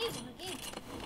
هجيبه هجيبه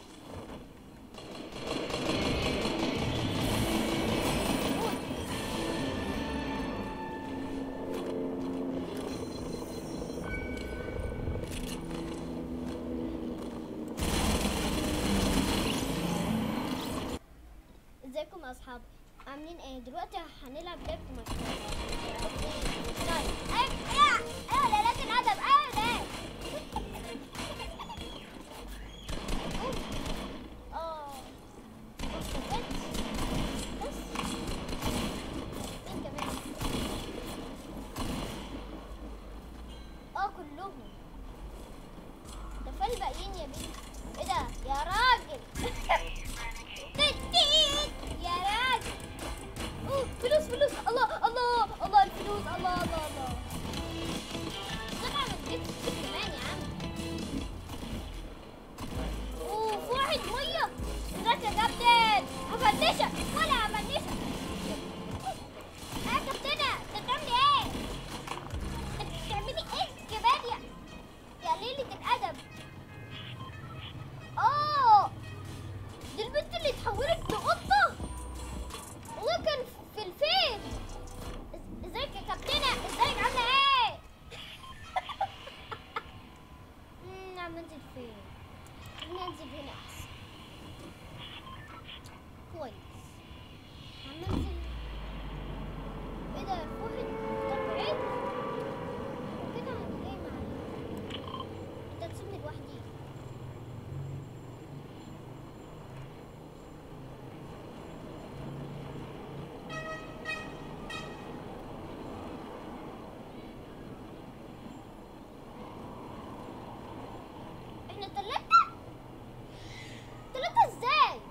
ازيكم يا اصحاب عاملين ايه دلوقتي هنلعب لعبة مشروع طيب ايه ايه ايه ليلات الادب ايه ليه اه بص بس بس مين كمان اه كلهم ده فين الباقيين يا بنتي ايه ده يا راجل تتيت يا راجل أوه، فلوس فلوس الله الله الله الفلوس الله الله الله طبعا ما تجيبش كتير كمان يا عم اوه في واحد ميه ازيك يا كابتن هفنشك ولا هفنشك اه يا كابتنة انت بتعملي ايه؟ انت بتعملي ايه كمان يا يا ليلة الأدب اه دي البنت اللي اتحولت لقطة والله كان في الفيلم إز- ازيك يا كابتنة ازيك عاملة ايه مم، عم انزل فين خليني انزل هنا احسن كويس عم انزل ايه ده في واحد طلعت كده هعمل ايه معايا انت تسيبني لوحدي احنا تلاتة تلاتة ازاي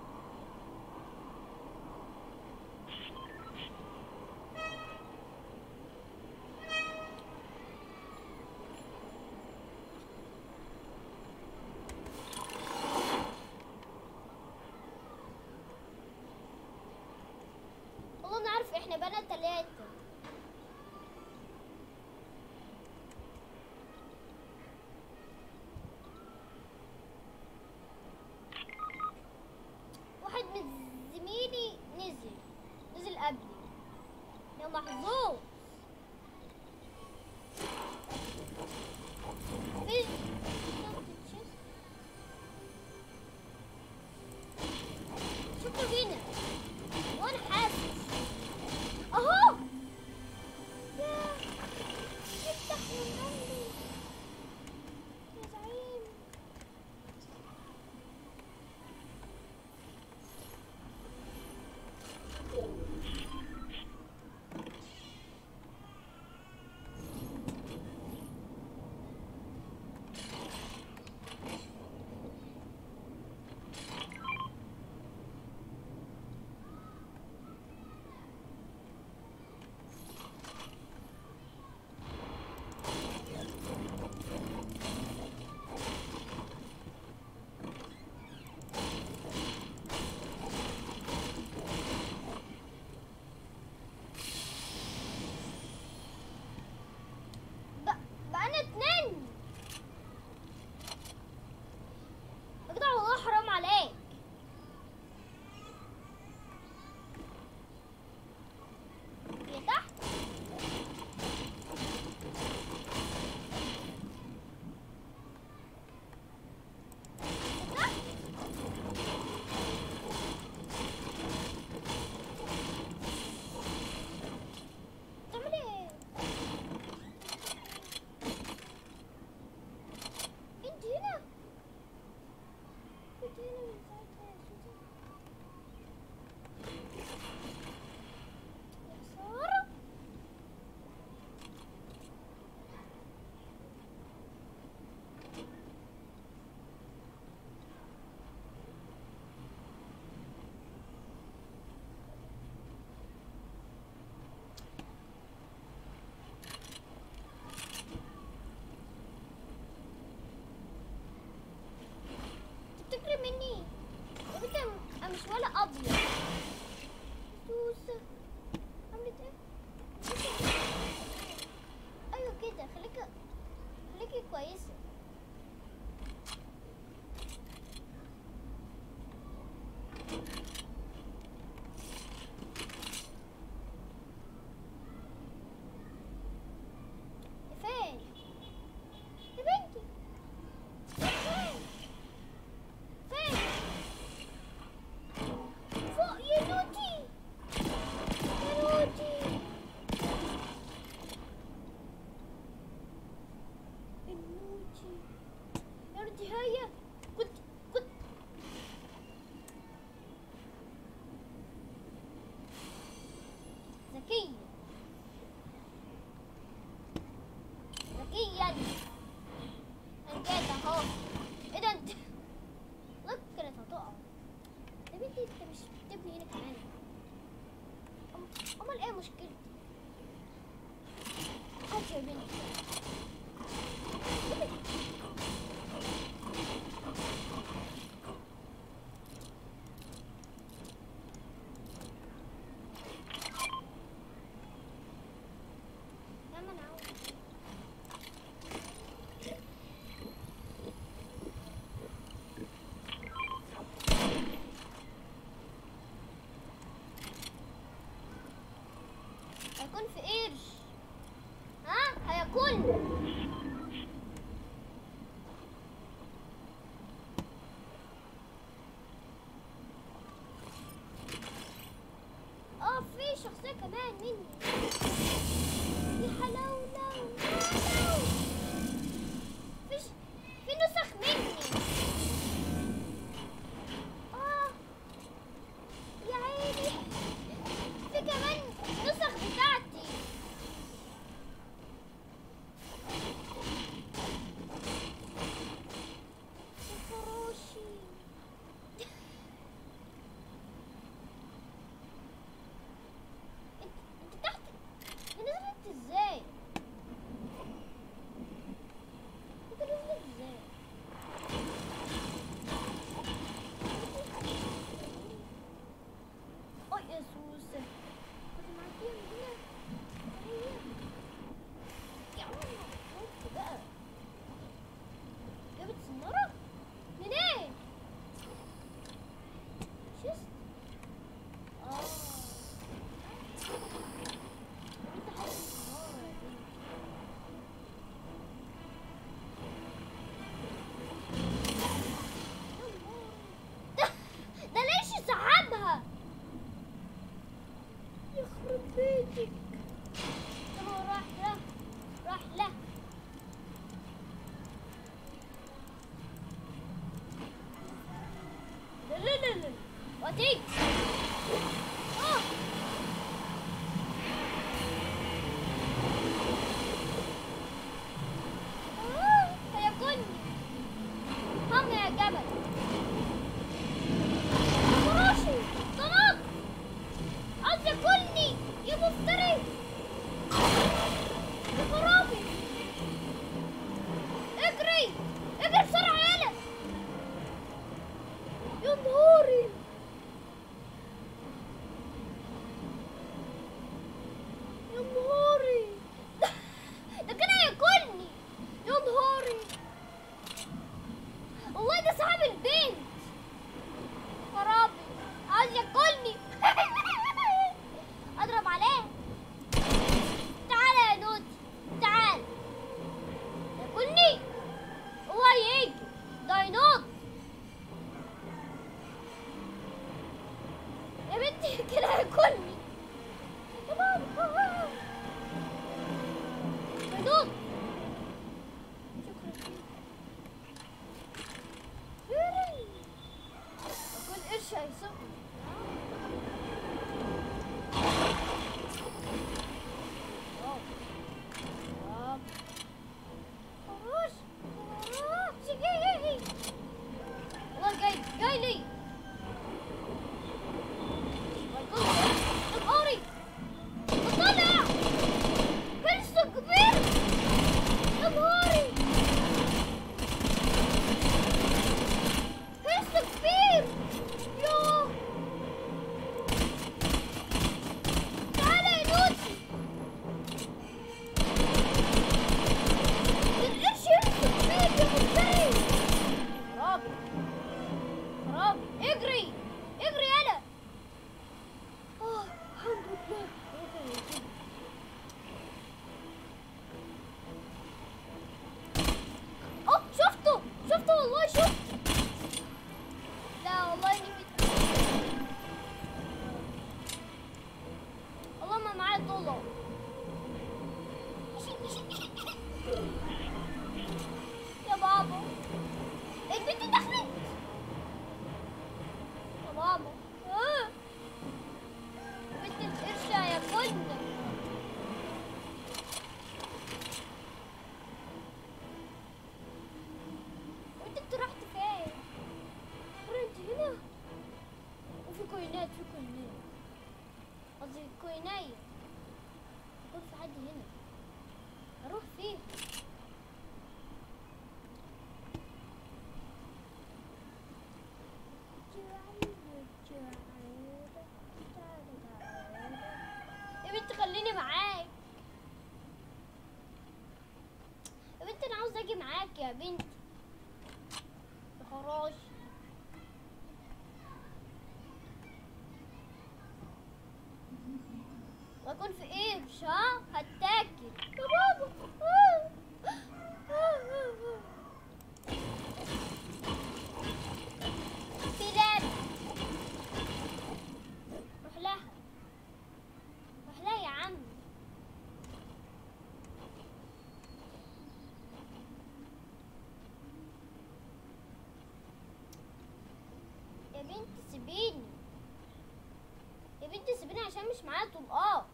والله انا عارف احنا بقى تلاتة واحد من زميلي نزل نزل قبلي يا محظوظ في شفته هنا وانا حاسس اهو يا افتح من عندي يا زعيم بق- بقى اتنين يا جدع والله حرام عليك يا تحت يا تحت بتعمل ايه انت هنا كنت هنا من ساعتها يا سوزان يا خسارة تفتكري مني يا بنتي أنا مش ولا ابيض سوسة عملت ايه ايوه كده خليكي خليكي كويسة هنا كمان أم- امال ايه مشكلتي هات يا بنتي لما انا عاوز هيكون في قرش ها هياكلني اه في شخصية كمان مني يا حلاولو حلاولو في ش- في نسخ مني اه يا عيني في كمان نسخ بتاعتي يا خراشي انت انت تحت نزلت ازاي؟ انت نزلت ازاي؟ اوه يا سوسة كنت معدية من هنا ايوه يا عم قلت بقى جابت سنارة منين؟ شست اه انت حاطط سنارة يا بنتي ده ده ليش سحبها يخرب بيتك طب هو راح له راح له لا لا لا لا وتيجي اه آه، هياكلني هم يا جبل فراشي طلب عايز ياكلني يا مفتري يا خرابي اجري اجري بسرعة يالا يا نهاري يا نهاري ده ده كان هياكلني يا نهاري والله ده صاحب البيت خرابي عايز ياكلني اضرب عليه تعال يا نوتي تعال ياكلني هو هيجي ده ينط يا بنتي كده هياكلني يا بابا ينط شكرا يوري اكون في قرش ها هتاكل يا بابا آه. آه، آه، آه. في لعبة روح لها روح لها يا عم يا بنتي سيبيني يا بنتي سيبيني عشان مش معايا طلقات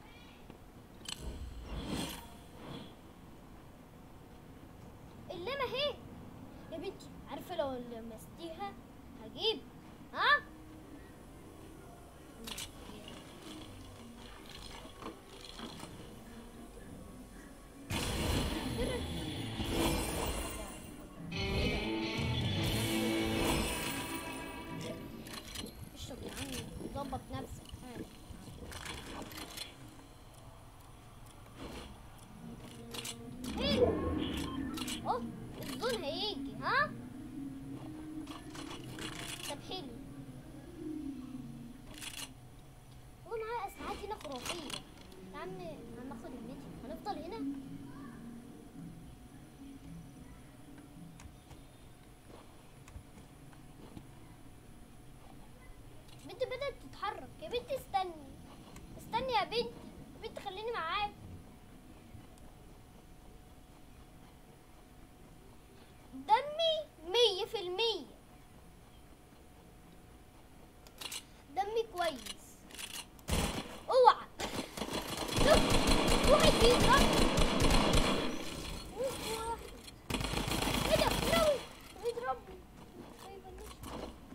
اللمة اهي يا بنتي عارفة لو لمستيها هجيب ها اشرب يا عم ظبط نفسك ها. ايه اه الزون هيجي ها طب حلو هو معايا اسعاد هنا خرافيه يا عم هناخد المتر هنفضل هنا بنتي بدأت تتحرك يا بنتي استني استني يا بنتي يا بنتي خليني معاك دمي مية في المية دمي كويس اوعى شوف واحد بيضرب واحد ايه ده ناوي بيضربني طيب بلاش